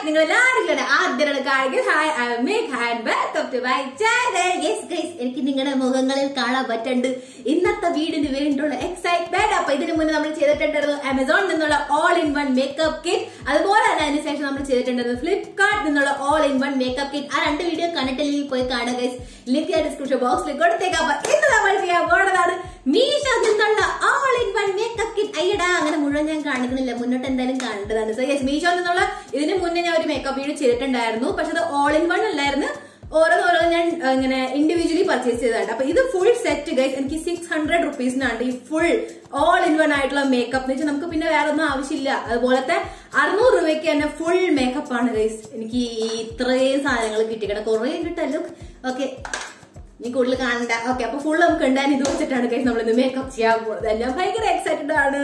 നിങ്ങൾ എല്ലാവരും ആദ്യമാണ് കാണിക്കുക hi I Megh and welcome to my channel yes guys എനിക്ക് നിങ്ങളുടെ മുഖങ്ങളിൽ കാണാൻ പറ്റുന്നുണ്ട് ഇന്നത്തെ വീടിന് വേണ്ടിയുള്ള എക്സൈറ്റ്മെന്റ് അപ്പൊ ഇതിന് മുന്നേ നമ്മൾ ചെയ്തിട്ടുണ്ടായിരുന്നു ആമസോണിൽ നിന്നുള്ള all in one makeup kit അതുപോലെ തന്നെ അതിനുശേഷം നമ്മൾ ചെയ്തിട്ടുണ്ടായിരുന്നു ഫ്ലിപ്കാർട്ടിൽ നിന്നുള്ള all in one makeup kit ആ രണ്ട് വീഡിയോ കണ്ടിട്ടില്ലെങ്കിൽ പോയി കാണുക ഗൈസ് ലിങ്ക് ഞാൻ ഡിസ്ക്രിപ്ഷൻ ബോക്സിൽ കൊടുത്തേക്കാം അപ്പൊ ഇന്ന് നമ്മൾ ചെയ്യാൻ പോകുന്നതാണ് മീഷോ നിന്നുള്ള all in one makeup kit അയ്യടാ അങ്ങനെ മുഴുവൻ ഞാൻ കാണിക്കുന്നില്ല മുന്നോട്ട് എന്തായാലും കാണേണ്ടതാണ് സോ യെസ് മീഷോ നിന്നുള്ള ഇതിന് മുന്നേ ഞാൻ ഒരു മേക്കപ്പ് വീഡിയോ ചെയ്തിട്ടുണ്ടായിരുന്നു പക്ഷെ അത് ഓൾ ഇൻ വൺ അല്ലായിരുന്നു ഓരോന്നോരോ ഞാൻ ആ, ഇങ്ങനെ ഇൻഡിവിജ്വലി പർച്ചേസ് ചെയ്തതാണ് അപ്പൊ ഇത് ഫുൾ സെറ്റ് ഗൈസ് എനിക്ക് സിക്സ് ഹൺഡ്രഡ് റുപ്പീസിനാണ് ഈ ഫുൾ ഓൾ ഇൻ വൺ ആയിട്ടുള്ള മേക്കപ്പ് എന്ന് വെച്ചാൽ നമുക്ക് പിന്നെ വേറെ ഒന്നും ആവശ്യമില്ല അതുപോലത്തെ അറുന്നൂറ് രൂപയ്ക്ക് തന്നെ ഫുൾ മേക്കപ്പ് ആണ് ഗൈസ് എനിക്ക് ഈ ഇത്രയും സാധനങ്ങൾ കിട്ടിക്കണം കുറേ കിട്ടല്ലോ ഓക്കെ നീ കൂടുതൽ കാണണ്ട ഓക്കെ അപ്പൊ ഫുൾ നമുക്ക് ഉണ്ടാൻ ഇത് വെച്ചിട്ടാണ് കൈസ് നമ്മൾ ഇന്ന് മേക്കപ്പ് ചെയ്യാൻ പോകുന്നത് ഞാൻ ഭയങ്കര എക്സൈറ്റഡ് ആണ്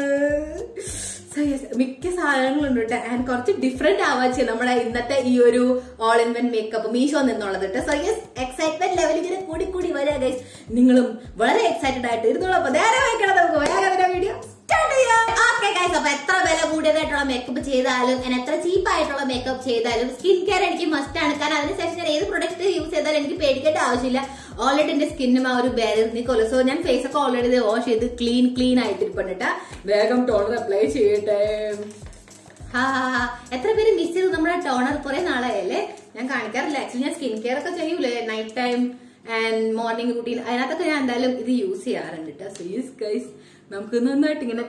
So yes, മിക്ക സാധനങ്ങളുണ്ട് കേട്ടോ ആൻഡ് കുറച്ച് ഡിഫറെന്റ് ആവാ ചെയ്യാം നമ്മുടെ ഇന്നത്തെ ഈ ഒരു all in one makeup Meesho നിന്നുള്ളത് കേട്ടോ സോ യെസ് എക്സൈറ്റ്മെന്റ് ലെവൽ ഇങ്ങനെ കൂടി കൂടി വരിക ഗൈസ് നിങ്ങളും വളരെ എക്സൈറ്റഡ് ആയിട്ട് ഇരുന്നോളൂ അപ്പൊ നേരെ വയ്ക്കണം നമുക്ക് വേഗം വീഡിയോ സ്റ്റാർട്ട് ചെയ്യാം ഓക്കെ ഗൈസ് അപ്പൊ എത്ര വില കൂടിയതായിട്ടുള്ള മേക്കപ്പ് ചെയ്താലും and എത്ര ചീപ്പ് ആയിട്ടുള്ള മേക്കപ്പ് ചെയ്താലും സ്കിൻ കെയർ എനിക്ക് മസ്റ്റ് ആണ് കാരണം അതിനുശേഷം ഞാൻ ഏത് പ്രൊഡക്റ്റ് യൂസ് ചെയ്താലും എനിക്ക് പേടിക്കേണ്ട ആവശ്യമില്ല ഓൾറെഡി എന്റെ സ്കിന്നും ആ ഒരു ബാരിയർ നിൽക്കുമല്ലോ സോ ഞാൻ ഫേസ് ഒക്കെ ഓൾറെഡി വാഷ് ചെയ്ത് ക്ലീൻ ക്ലീൻ ആയിട്ടിരിപ്പണ്ടിട്ട് വേഗം ടോണർ അപ്ലൈ ചെയ്യട്ടെ ഹാ ഹാ, ഹാ. എത്ര പേര് മിസ് ചെയ്തു നമ്മുടെ ടോണർ കുറെ നാളായല്ലേ ഞാൻ കാണിക്കാറില്ല ആക്ച്വലി ഞാൻ സ്കിൻ കെയർ ഒക്കെ ചെയ്യൂലേ night time and morning routine അതിനകത്തൊക്കെ ഞാൻ എന്തായാലും ഇത് യൂസ് ചെയ്യാറുണ്ട് കേട്ടോ സോ യെസ് ഗൈസ് നമുക്ക് നന്നായിട്ട് ഇങ്ങനെ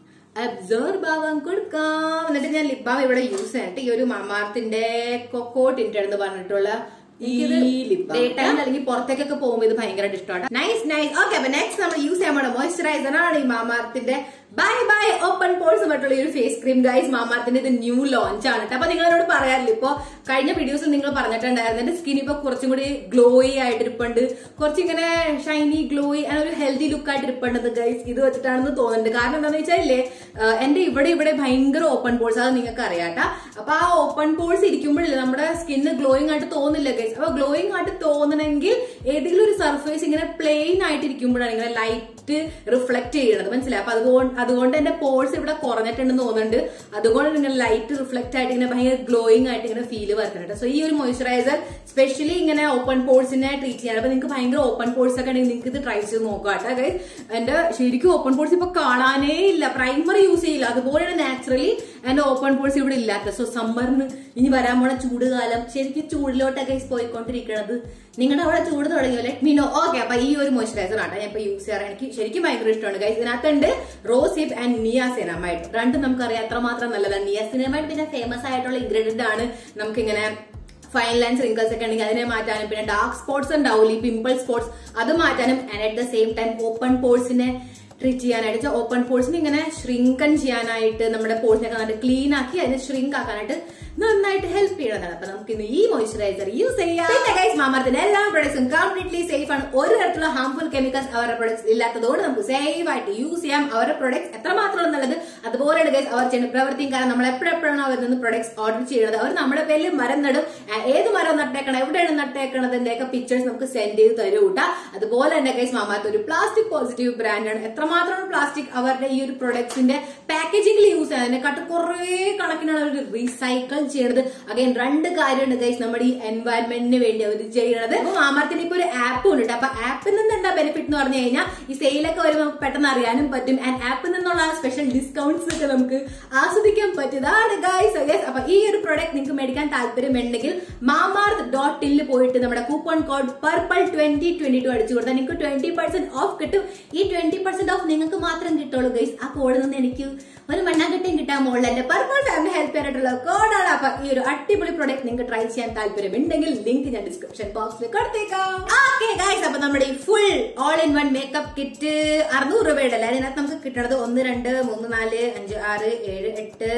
അബ്സോർബ് ആവാൻ കൊടുക്കാം എന്നിട്ട് ഞാൻ ലിപ് ബാം ഇവിടെ യൂസ് ചെയ്തിട്ട് ഈ ഒരു മാമാർത്തിന്റെ കൊക്കോ ടിൻറ്റ് എന്ന് പറഞ്ഞിട്ടുള്ള ഈ ലിപ് ഡേ ടൈം അല്ലെങ്കിൽ പുറത്തേക്കൊക്കെ പോകുമ്പോൾ ഇത് ഭയങ്കരമായിട്ട് ഇഷ്ടമാണ് നൈസ് നൈസ് ഓക്കെ അപ്പൊ നെക്സ്റ്റ് നമ്മൾ യൂസ് ചെയ്യാൻ പോണ മോയ്സ്ചറൈസർ ആണ് ഈ മാമാർത്തിന്റെ ബൈ ബൈ ഓപ്പൺ പോൾസ് മറ്റുള്ള ഈ ഒരു ഫേസ് ക്രീം ഗൈസ് മാമാർത്തിന്റെ ഇത് ന്യൂ ലോഞ്ച് ആണ് കേട്ടോ അപ്പൊ നിങ്ങൾ എന്നോട് പറയാറില്ല ഇപ്പൊ കഴിഞ്ഞ വീഡിയോസിൽ നിങ്ങൾ പറഞ്ഞിട്ടുണ്ടായിരുന്നു എന്റെ സ്കിൻ ഇപ്പൊ കുറച്ചും കൂടി ഗ്ലോയി ആയിട്ട് ഇരിപ്പുണ്ട് കുറച്ചിങ്ങനെ ഷൈനി ഗ്ലോയി അങ്ങനെ ഒരു ഹെൽത്തി ലുക്ക് ആയിട്ട് ഇരിപ്പുണ്ട് ഗൈസ് ഇത് വെച്ചിട്ടാണെന്ന് തോന്നുന്നുണ്ട് കാരണം എന്താണെന്ന് വെച്ചാലേ എന്റെ ഇവിടെ ഇവിടെ ഭയങ്കര ഓപ്പൺ പോൾസ് അത് നിങ്ങൾക്ക് അറിയാട്ടാ അപ്പൊ ആ ഓപ്പൺ പോൾസ് ഇരിക്കുമ്പോഴില്ലേ നമ്മുടെ സ്കിന്ന് ഗ്ലോയിങ് ആയിട്ട് തോന്നില്ല ഗൈസ് അപ്പൊ ഗ്ലോയിങ് ആയിട്ട് തോന്നണമെങ്കിൽ ഏതെങ്കിലും ഒരു സർഫേസ് ഇങ്ങനെ പ്ലെയിൻ ആയിട്ട് ഇരിക്കുമ്പോഴാണ് ഇങ്ങനെ ലൈറ്റ് റിഫ്ലക്ട് ചെയ്യണത് മനസ്സിലായി അപ്പൊ അതുകൊണ്ട് അതുകൊണ്ട് എന്റെ പോൾസ് ഇവിടെ കുറഞ്ഞിട്ടുണ്ടെന്ന് തോന്നുന്നുണ്ട് അതുകൊണ്ട് ഇങ്ങനെ ലൈറ്റ് റിഫ്ലക്ട് ആയിട്ട് ഇങ്ങനെ ഭയങ്കര ഗ്ലോയിങ് ആയിട്ട് ഇങ്ങനെ ഫീല് വരുന്നുണ്ട് സോ ഈ ഒരു മോയ്സ്ചറൈസർ സ്പെഷ്യലി ഇങ്ങനെ ഓപ്പൺ പോൾസിനെ ട്രീറ്റ് ചെയ്യാൻ അപ്പൊ നിങ്ങൾക്ക് ഭയങ്കര ഓപ്പൺ പോൾസ് ഒക്കെ ഉണ്ടെങ്കിൽ നിങ്ങൾക്ക് ഇത് ട്രൈ ചെയ്ത് നോക്കാം കേട്ടോ ഗൈസ് എന്റെ ശരിക്കും ഓപ്പൺ പോൾസ് ഇപ്പൊ കാണാനേ ഇല്ല പ്രൈമറി യൂസ് ചെയ്യില്ല അതുപോലെയാണ് നാച്ചുറലി എന്റെ ഓപ്പൺ പോൾസ് ഇവിടെ ഇല്ലാത്ത സോ സമ്മറിന് ഇനി വരാൻ പോണ ചൂട് കാലം ശരിക്കും ചൂടിലോട്ടൊക്കെ പോയിക്കൊണ്ടിരിക്കണത് നിങ്ങളുടെ അവിടെ ചൂട് തുടങ്ങിയോ ലെറ്റ് മീനോ ഓക്കെ അപ്പൊ ഈ ഒരു മോയ്സ്ചറൈസർ ആണ് ഞാൻ ഇപ്പൊ യൂസ് ചെയ്യാറ് എനിക്ക് ശരിക്കും ഭയങ്കര ഇഷ്ടമാണ് ഗൈസ് ഇതിനകത്തുണ്ട് റോസിപ്പ് ആൻഡ് നിയാസിനമൈഡ് രണ്ടും നമുക്കറിയാം എത്രമാത്രം നല്ലതാണ് നിയാസിനമൈഡ് പിന്നെ ഫേമസ് ആയിട്ടുള്ള ഇൻഗ്രീഡിയന്റ് ആണ് നമുക്കിങ്ങനെ ഫൈൻ ലൈൻസ് റിങ്കിൾസ് ഒക്കെ ഉണ്ടെങ്കിൽ അതിനെ മാറ്റാനും പിന്നെ ഡാർക്ക് സ്പോട്ട്സ് ഉണ്ടാവില്ല ഈ പിമ്പിൾ സ്പോട്ട്സ് അത് മാറ്റാനും and at the same time open പോൾസിനെ ട്രീറ്റ് ചെയ്യാനായിട്ട് ഓപ്പൺ പോൾസിനെ ഇങ്ങനെ ശ്രിങ്കൺ ചെയ്യാനായിട്ട് നമ്മുടെ പോൾസിനെ നന്നായിട്ട് ക്ലീൻ ആക്കി അതിനെ ശ്രിങ്ക് ആക്കാനായിട്ട് നന്നായിട്ട് ഹെൽപ്പ് ചെയ്യണതാണ് അപ്പൊ നമുക്ക് ഇന്ന് ഈ മോയ്സ്ചറൈസർ യൂസ് ചെയ്യാം പിന്നെ ഗൈസ് മാമത്തിന്റെ എല്ലാ പ്രൊഡക്ട്സും കംപ്ലീറ്റ്ലി സേഫ് ആണ് ഒരു തരത്തിലുള്ള ഹാംഫുൾ കെമിക്കൽസ് അവരുടെ പ്രൊഡക്ട്സ് ഇല്ലാത്തതുകൊണ്ട് നമുക്ക് സേഫ് ആയിട്ട് യൂസ് ചെയ്യാം അവരുടെ പ്രൊഡക്ട്സ് എത്രമാത്രം നല്ലത് അതുപോലെ ഗൈസ് അവർ ചെയ്യുന്ന പ്രവൃത്തിയും കാരണം നമ്മൾ എപ്പോഴെപ്പോഴാണ് അവർ നിന്ന് പ്രൊഡക്ട്സ് ഓർഡർ ചെയ്യുന്നത് അവർ നമ്മുടെ പേരിൽ മരം നടും ആ, ഏത് മരം നട്ടേക്കണം എവിടെയാണ് നട്ടേക്കണതിന്റെയൊക്കെ പിക്ചേഴ്സ് നമുക്ക് സെൻഡ് ചെയ്ത് തരും കേട്ടോ അതുപോലെ തന്നെ ഗൈസ് മാമാത്ത് ഒരു പ്ലാസ്റ്റിക് പോസിറ്റീവ് ബ്രാൻഡാണ് എത്രമാത്രമാണ് പ്ലാസ്റ്റിക് അവരുടെ ഈ ഒരു പ്രൊഡക്ട്സിന്റെ പാക്കേജിംഗിൽ യൂസ് ചെയ്യുന്നത് അതിനെക്കാട്ട് കുറേ കണക്കിനാണ് അവർ റീസൈക്കിൾ ചെയ്യണത് അഗൈൻ രണ്ട് കാര്യമുണ്ട് ഗൈസ് നമ്മുടെ ഈ എൻവയൺമെന്റിന് വേണ്ടി അവർ ചെയ്യണത് അപ്പൊ മാമാർത്തിന് ഇപ്പൊ ഒരു ആപ്പ് ഉണ്ട് ട്ടോ. അപ്പൊ ആപ്പിൽ നിന്ന് എന്താ ബെനിഫിറ്റ് എന്ന് പറഞ്ഞു കഴിഞ്ഞാൽ ഈ സെയിലൊക്കെ വരുമ്പോൾ നമുക്ക് പെട്ടെന്ന് അറിയാനും പറ്റും ആൻഡ് ആപ്പിൽ നിന്നുള്ള ആ സ്പെഷ്യൽ ഡിസ്കൗണ്ട്സ് ഒക്കെ നമുക്ക് ആസ്വദിക്കാൻ പറ്റിയതാണ് ഗൈസ് യെസ് അപ്പൊ ഈ ഒരു പ്രൊഡക്റ്റ് നിങ്ങൾക്ക് മേടിക്കാൻ താല്പര്യമുണ്ടെങ്കിൽ മാമാർത്ത് ഡോട്ട് ഇൽ പോയിട്ട് നമ്മുടെ coupon code purple twenty twenty two അടിച്ചു കൊടുത്താൽ നിങ്ങൾക്ക് ട്വന്റി പെർസെന്റ് ഓഫ് കിട്ടും ഈ ട്വന്റി പെർസെന്റ് ഓഫ് നിങ്ങൾക്ക് മാത്രം കിട്ടുള്ളൂ ഗൈസ് ആ കോഡിൽ നിന്ന് എനിക്ക് ഒരു മണ്ണാങ്കട്ടയും കിട്ടാൻ മുകളിൽ എന്റെ പർപ്പിൾ ഫാമിലി ഹെൽപ്പ് ചെയ്യാനായിട്ടുള്ള കോഡാണ് അപ്പൊ ഈ ഒരു അടിപൊളി പ്രൊഡക്റ്റ് നിങ്ങൾക്ക് ട്രൈ ചെയ്യാൻ താല്പര്യമുണ്ടെങ്കിൽ ലിങ്ക് ഞാൻ ഡിസ്ക്രിപ്ഷൻ ബോക്സിൽ കൊടുത്തേക്കാം ഓക്കെ ഗൈസ് അപ്പൊ നമ്മുടെ ഈ full all in one makeup kit അറുന്നൂറ് രൂപയുടെ അല്ലേ അതിനകത്ത് നമുക്ക് കിട്ടണത് ഒന്ന് രണ്ട് മൂന്ന് നാല് അഞ്ച് ആറ് ഏഴ് എട്ട്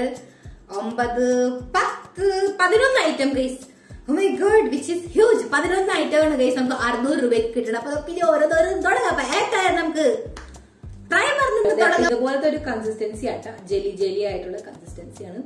ഒമ്പത് പത്ത് പതിനൊന്ന് item guys oh my God which is huge പതിനൊന്ന് ഐറ്റമാണ് ഗൈസ് നമുക്ക് അറുന്നൂറ് രൂപയ്ക്ക് കിട്ടണം അപ്പൊ നമുക്ക് ഇനി ഓരോന്നോരും തുടങ്ങാം അപ്പൊ ഏട്ടായിരുന്നു നമുക്ക് ട്രൈ പറഞ്ഞു തുടങ്ങാം ഇതുപോലത്തെ ഒരു കൺസിസ്റ്റൻസി ആട്ടാ ജെലി ജെലി ആയിട്ടുള്ള കൺസിസ്റ്റൻസിയാണ്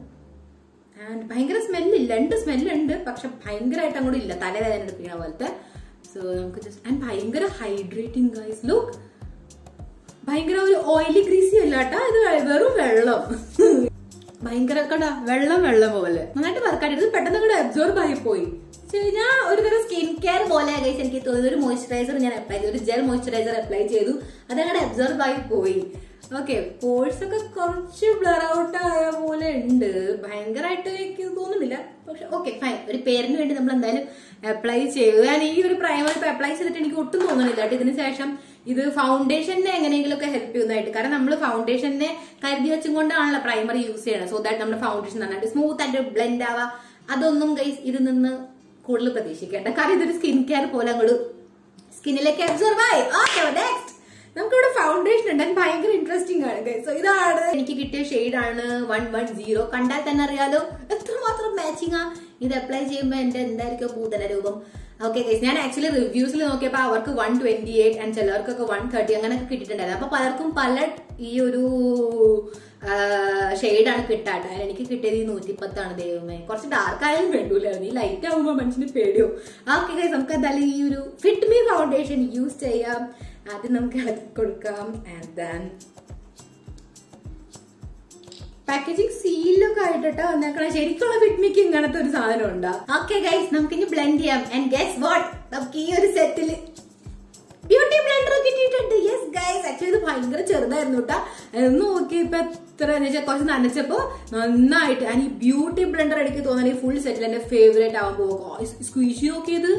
ആൻഡ് ഭയങ്കര സ്മെല്ലില്ല രണ്ട് സ്മെല്ലുണ്ട് പക്ഷെ ഭയങ്കരമായിട്ട് അങ്ങോട്ട് ഇല്ല തലവേദന എടുപ്പിക്കുന്ന പോലത്തെ സോ നമുക്ക് ജസ്റ്റ് ആൻഡ് ഭയങ്കര ഹൈഡ്രേറ്റിംഗ് ഗൈസ് ലുക്ക് ഭയങ്കര ഒരു ഓയിലി ഗ്രീസി അല്ല കേട്ടാ ഇത് വെറും വെള്ളം ഭയങ്കര കണ്ട വെള്ളം വെള്ളം പോലെ നന്നായിട്ട് വർക്കായിട്ട് ഇത് പെട്ടെന്ന് കൂടെ അബ്സോർബ് ആയി പോയി ശരി, ഞാൻ ഒരു തരം സ്കിൻ കെയർ പോലെ കഴിച്ച് എനിക്ക് തോന്നുന്നു ഒരു മോയ്സ്ചറൈസർ ഞാൻ അപ്ലൈ ചെയ്തു ഒരു ജെൽ മോയ്സ്ചറൈസർ അപ്ലൈ ചെയ്തു അതങ്ങനെ അബ്സോർബ് ആയി പോയി ഓക്കെ പോഴ്സ് ഒക്കെ കുറച്ച് ബ്ലർ ഔട്ട് ആയ പോലെ ഉണ്ട് ഭയങ്കരമായിട്ട് എനിക്ക് തോന്നുന്നില്ല പക്ഷെ ഓക്കെ ഫൈൻ ഒരു പേരിന് വേണ്ടി നമ്മൾ എന്തായാലും അപ്ലൈ ചെയ്തു ഞാൻ ഈ ഒരു പ്രൈമർ ഇപ്പൊ അപ്ലൈ ചെയ്തിട്ട് എനിക്ക് ഒട്ടും തോന്നുന്നില്ല കേട്ടോ ഇതിന് ശേഷം ഇത് ഫൗണ്ടേഷനെ എങ്ങനെയെങ്കിലും ഒക്കെ ഹെൽപ്പ് ചെയ്യുന്നതായിട്ട് കാരണം നമ്മൾ ഫൗണ്ടേഷനെ കരുതി വെച്ചും കൊണ്ടാണല്ലോ പ്രൈമർ യൂസ് ചെയ്യണത് സോ ദാറ്റ് നമ്മുടെ ഫൗണ്ടേഷൻ നന്നായിട്ട് സ്മൂത്ത് ആയിട്ട് ബ്ലെൻഡ് ആവാ അതൊന്നും ഗൈസ് ഇതിൽ നിന്ന് കൂടുതൽ പ്രതീക്ഷിക്കേണ്ട കാരണം ഇതൊരു സ്കിൻ കെയർ പോലെ അങ്ങോട്ട് സ്കിന്നിലേക്ക് അബ്സോർവ് ആയി ഓക്കെ നെക്സ്റ്റ് നമുക്കിവിടെ ഫൗണ്ടേഷൻ ഉണ്ട് അത് ഭയങ്കര ഇൻട്രസ്റ്റിംഗ് ആണ് guys. So, ഇതാണ് എനിക്ക് കിട്ടിയ ഷെയ്ഡ് ആണ് വൺ വൺ സീറോ കണ്ടാൽ തന്നെ അറിയാലോ എത്രമാത്രം മാച്ചിങ് ആ ഇത് അപ്ലൈ ചെയ്യുമ്പോൾ എന്റെ എന്തായിരിക്കും ഭൂതന രൂപം ഓക്കെ ഗൈസ് ഞാൻ ആക്ച്വലി റിവ്യൂസിൽ നോക്കിയപ്പോൾ അവർക്ക് വൺ ട്വന്റി എയ്റ്റ് ആൻഡ് ചിലർക്കൊക്കെ വൺ തേർട്ടി അങ്ങനെയൊക്കെ കിട്ടിയിട്ടുണ്ടായിരുന്നു അപ്പൊ പലർക്കും പല ഈ ഒരു ഷെയ്ഡാണ് കിട്ടാട്ടെ എനിക്ക് കിട്ടിയത് ഈ നൂറ്റിപ്പത്താണ് ദൈവമേ കുറച്ച് ഡാർക്ക് ആയാലും വേണ്ടൂലായിരുന്നു ഈ ലൈറ്റ് ആകുമ്പോൾ മനുഷ്യന് പേടിയോ ഓക്കെ ഗൈസ് നമുക്ക് എന്തായാലും ഈ ഒരു ഫിറ്റ് മീ ഫൗണ്ടേഷൻ യൂസ് ചെയ്യാം ആദ്യം നമുക്ക് ഇളക്കി കൊടുക്കാം ആൻഡ് ദാൻ പാക്കേജിങ് സീലൊക്കെ ആയിട്ടോ വന്നേക്കണം ശരിക്കുള്ള ഫിറ്റ്മിക്ക് ഇങ്ങനത്തെ ഒരു സാധനം ഉണ്ടാ ഓക്കെ ഗൈസ് നമുക്ക് ഇനി ബ്ലെൻഡ് ചെയ്യാം ആൻഡ് ഗെസ് വാട്ട് നമുക്ക് ഈ ഒരു സെറ്റിൽ ബ്യൂട്ടി ബ്ലെൻഡർ കിട്ടിയിട്ടുണ്ട് യെസ് ഗൈസ് ആക്ച്വലി ഇത് ഭയങ്കര ചെറുതായിരുന്നു കേട്ടോ എന്ന് നോക്കി ഇപ്പൊ എത്ര എന്ന് വെച്ചാൽ കുറച്ച് നനച്ചപ്പോ നന്നായിട്ട് ഞാൻ ഈ ബ്യൂട്ടി ബ്ലെൻഡർ എനിക്ക് തോന്നുന്നത് ഈ ഫുൾ സെറ്റിൽ എന്റെ ഫേവറേറ്റ് ആവാൻ പോകും സ്ക്വീഷി നോക്കിയത്